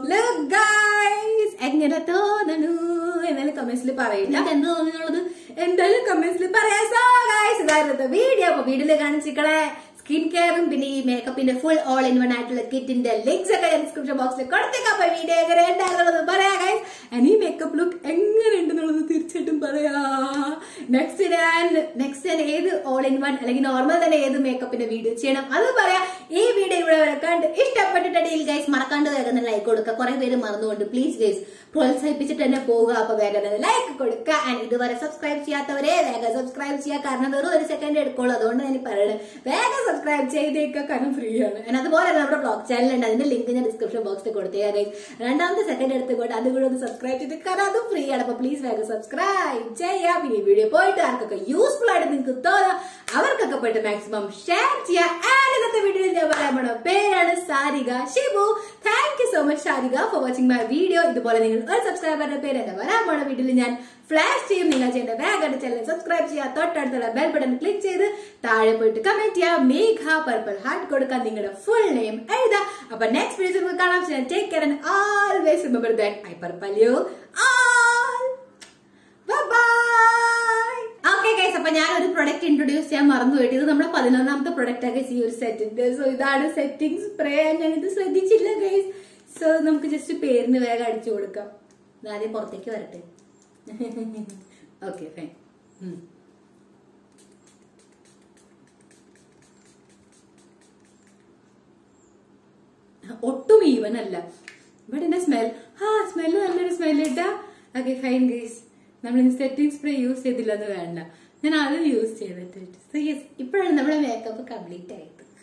ഗൈസ് എങ്ങനെ തോന്നണു എന്നാലും കമന്റ്സിൽ പറയില്ല എന്ത് തോന്നുന്നുള്ളത് എന്തായാലും കമന്റ്സിൽ പറയാം സോ ഗൈസ് ഇതായിരുന്നു വീഡിയോ അപ്പൊ വീഡിയോയിൽ കാണിച്ചിക്കളെ സ്കിൻ കെയറും പിന്നെ ഈ മേക്കപ്പിന്റെ ഫുൾ ഓൾ ഇൻ വൺ ആയിട്ടുള്ള കിറ്റിന്റെ ലിങ്ക്സ് ഒക്കെ ഡിസ്ക്രിപ്ഷൻ ബോക്സിൽ കൊടുത്തേക്കാം അപ്പൊ വീഡിയോ എങ്ങനെ ഉണ്ടാകുന്നത് പറയാ ഗൈസ് and ഈ മേക്കപ്പ് ലുക്ക് എങ്ങനെ ഉണ്ടെന്നുള്ളത് തീർച്ചയായിട്ടും പറയാ നെക്സ്റ്റ് ഞാൻ നെക്സ്റ്റ് ഞാൻ ഏത് ഓൾ ഇൻ വൺ അല്ലെങ്കിൽ നോർമൽ തന്നെ ഏത് മേക്കപ്പിന്റെ വീഡിയോ ചെയ്യണം അത് പറയാ ഈ വീഡിയോ ഇവിടെ വരെ കണ്ട് ഇഷ്ടപ്പെട്ടിട്ടുണ്ടെങ്കിൽ ഗൈസ് മറക്കാണ്ട് വേഗം ലൈക്ക് കൊടുക്കുക കുറെ പേര് മറന്നുകൊണ്ട് പ്ലീസ് ഗൈസ് പ്രോത്സാഹിപ്പിച്ചിട്ട് തന്നെ പോവുക അപ്പൊ വേഗം തന്നെ ലൈക്ക് കൊടുക്കുക ആൻഡ് ഇതുവരെ സബ്സ്ക്രൈബ് ചെയ്യാത്തവരെ വേഗം സബ്സ്ക്രൈബ് ചെയ്യുക കാരണം വെറും ഒരു സെക്കൻഡ് എടുക്കുള്ളൂ അതുകൊണ്ട് ഞാൻ പറയുന്നത് വേഗം സബ്സ്ക്രൈബ് ചെയ്തേക്കുക കാരണം ഫ്രീ ആണ് and അതുപോലെ തന്നെ നമ്മുടെ ബ്ലോഗ് ചാനൽ ഉണ്ട് അതിന്റെ ലിങ്ക് ഞാൻ ഡിസ്ക്രിപ്ഷൻ ബോക്സിൽ കൊടുത്തേക്കാം guys. രണ്ടാമത്തെ സെക്കൻഡ് എടുത്തുകൊണ്ട് അതും കൂടെ ഒന്ന് സബ്സ്ക്രൈബ് ചെയ്ത് കാരണം അതും ഫ്രീ ആണ് അപ്പൊ പ്ലീസ് വേഗം സബ്സ്ക്രൈബ് ചെയ്യാം പിന്നെ ഈ വീഡിയോ പോയിട്ട് ആർക്കൊക്കെ യൂസ്ഫുൾ ആയിട്ട് നിങ്ങൾക്ക് തോന്നാം അവർക്കൊക്കെ പോയിട്ട് മാക്സിമം ഷെയർ ചെയ്യാം ആൻഡ് ഇന്നത്തെ വീഡിയോയിൽ ഞാൻ പറയാൻ പോണ പേരാണ് Sarika Shibu thank you so much Sarika for watching my video ഇതുപോലെ നിങ്ങൾ ഒരു സബ്സ്ക്രൈബറിന്റെ പേര് എന്റെ വരാൻ പോണ വീഡിയോയിൽ ഞാൻ ഫ്ലാഷ് ചെയ്യും നിങ്ങൾ ചെയ്യേണ്ട വേഗം ചാനൽ സബ്സ്ക്രൈബ് ചെയ്യുക തൊട്ടടുത്തുള്ള ബെൽ ബട്ടൺ ക്ലിക്ക് ചെയ്ത് താഴെ പോയിട്ട് കമന്റ് ചെയ്യുക മേഘ പർപ്പിൾ ഹാർട്ട് കൊടുക്കാൻ നിങ്ങളുടെ ഫുൾ നെയിം എഴുതുക അപ്പൊ നെക്സ്റ്റ് വീഡിയോ നമുക്ക് കാണാം take care and always remember that I purple you all okay guys അപ്പൊ ഞാൻ ഒരു പ്രൊഡക്റ്റ് ഇൻട്രൊഡ്യൂസ് ചെയ്യാൻ മറന്നു പോയിട്ട് ഇത് നമ്മുടെ പതിനൊന്നാമത്തെ പ്രൊഡക്റ്റ് ഒക്കെ ഈ ഒരു സെറ്റിന്റെ സോ ഇതാണ് സെറ്റിംഗ് സ്പ്രേ ഞാൻ ഇത് ശ്രദ്ധിച്ചില്ല ഗൈസ് സോ നമുക്ക് ജസ്റ്റ് പേരിന് വേഗം അടിച്ചു കൊടുക്കാം ഇത് ആദ്യം പുറത്തേക്ക് വരട്ടെ ഓക്കെ ഫൈൻ ഒട്ടും ഈവൻ അല്ല ബട്ട് എന്റെ സ്മെൽ ആ സ്മെല്ല് നല്ലൊരു സ്മെൽ ഇട്ടാ ഓക്കെ ഫൈൻ ഗൈസ് നമ്മൾ സെറ്റിംഗ് സ്പ്രേ യൂസ് ചെയ്തില്ലെന്ന് വേണ്ട ഞാൻ അത് യൂസ് ചെയ്തിട്ട് സോ യെസ് ഇപ്പോഴാണ് നമ്മുടെ മേക്കപ്പ് കംപ്ലീറ്റ് ആയത്